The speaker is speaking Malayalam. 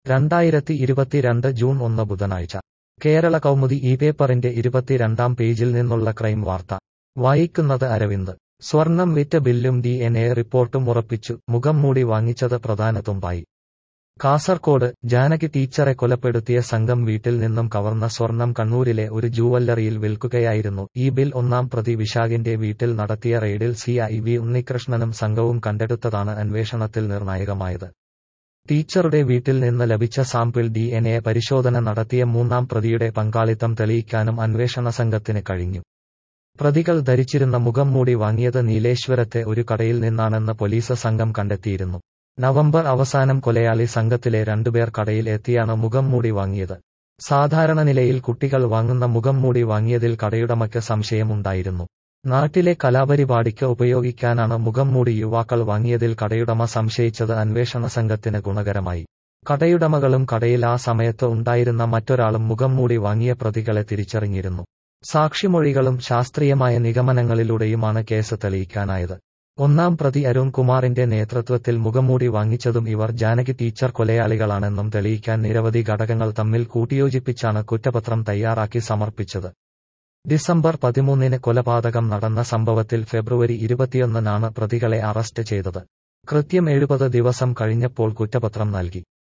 രണ്ടായിരത്തി ഇരുപത്തിരണ്ട് ജൂൺ ഒന്ന് ബുധനാഴ്ച കേരള കൗമുദി ഈ പേപ്പറിന്റെ ഇരുപത്തിരണ്ടാം പേജിൽ നിന്നുള്ള ക്രൈം വാർത്ത വായിക്കുന്നത് അരവിന്ദ് സ്വർണം വിറ്റ് ബില്ലും ഡി എൻ എ റിപ്പോർട്ടും ഉറപ്പിച്ചു മുഖം മൂടി വാങ്ങിച്ചത് പ്രധാന തുമ്പായി കാസർകോട് ജാനകി ടീച്ചറെ കൊലപ്പെടുത്തിയ സംഘം വീട്ടിൽ നിന്നും കവർന്ന സ്വർണം കണ്ണൂരിലെ ഒരു ജൂവല്ലറിയിൽ വിൽക്കുകയായിരുന്നു ഈ ബിൽ ഒന്നാം പ്രതി വിശാഖിന്റെ വീട്ടിൽ നടത്തിയ റെയ്ഡിൽ സി ഐ വി ഉണ്ണികൃഷ്ണനും സംഘവും കണ്ടെടുത്തതാണ് അന്വേഷണത്തിൽ നിർണായകമായത് ടീച്ചറുടെ വീട്ടിൽ നിന്ന് ലഭിച്ച സാമ്പിൾ ഡി എൻ എ പരിശോധന നടത്തിയ മൂന്നാം പ്രതിയുടെ പങ്കാളിത്തം തെളിയിക്കാനും അന്വേഷണ സംഘത്തിന് കഴിഞ്ഞു പ്രതികൾ ധരിച്ചിരുന്ന മുഖം മൂടി വാങ്ങിയത് നീലേശ്വരത്തെ ഒരു കടയിൽ നിന്നാണെന്ന് പോലീസ് സംഘം കണ്ടെത്തിയിരുന്നു നവംബർ അവസാനം കൊലയാളി സംഘത്തിലെ രണ്ടുപേർ കടയിൽ എത്തിയാണ് മുഖം മൂടി വാങ്ങിയത് സാധാരണ നിലയിൽ കുട്ടികൾ വാങ്ങുന്ന മുഖം മൂടി വാങ്ങിയതിൽ കടയുടമയ്ക്ക് സംശയമുണ്ടായിരുന്നു നാട്ടിലെ കലാപരിപാടിക്ക് ഉപയോഗിക്കാനാണ് മുഖം മൂടി യുവാക്കൾ വാങ്ങിയതിൽ കടയുടമ സംശയിച്ചത് അന്വേഷണ സംഘത്തിന് ഗുണകരമായി കടയുടമകളും കടയിൽ ആ സമയത്ത് ഉണ്ടായിരുന്ന മറ്റൊരാളും മുഖം മൂടി വാങ്ങിയ പ്രതികളെ തിരിച്ചറിഞ്ഞിരുന്നു സാക്ഷിമൊഴികളും ശാസ്ത്രീയമായ നിഗമനങ്ങളിലൂടെയുമാണ് കേസ് തെളിയിക്കാനായത് ഒന്നാം പ്രതി അരുൺ കുമാറിന്റെ നേതൃത്വത്തിൽ മുഖംമൂടി വാങ്ങിച്ചതും ഇവർ ജാനകി ടീച്ചർ കൊലയാളികളാണെന്നും തെളിയിക്കാൻ നിരവധി ഘടകങ്ങൾ തമ്മിൽ കൂട്ടിയോജിപ്പിച്ചാണ് കുറ്റപത്രം തയ്യാറാക്കി സമർപ്പിച്ചത് ഡിസംബർ പതിമൂന്നിന് കൊലപാതകം നടന്ന സംഭവത്തിൽ ഫെബ്രുവരി ഇരുപത്തിയൊന്നിനാണ് പ്രതികളെ അറസ്റ്റ് ചെയ്തത് കൃത്യം എഴുപത് ദിവസം കഴിഞ്ഞപ്പോൾ കുറ്റപത്രം നൽകി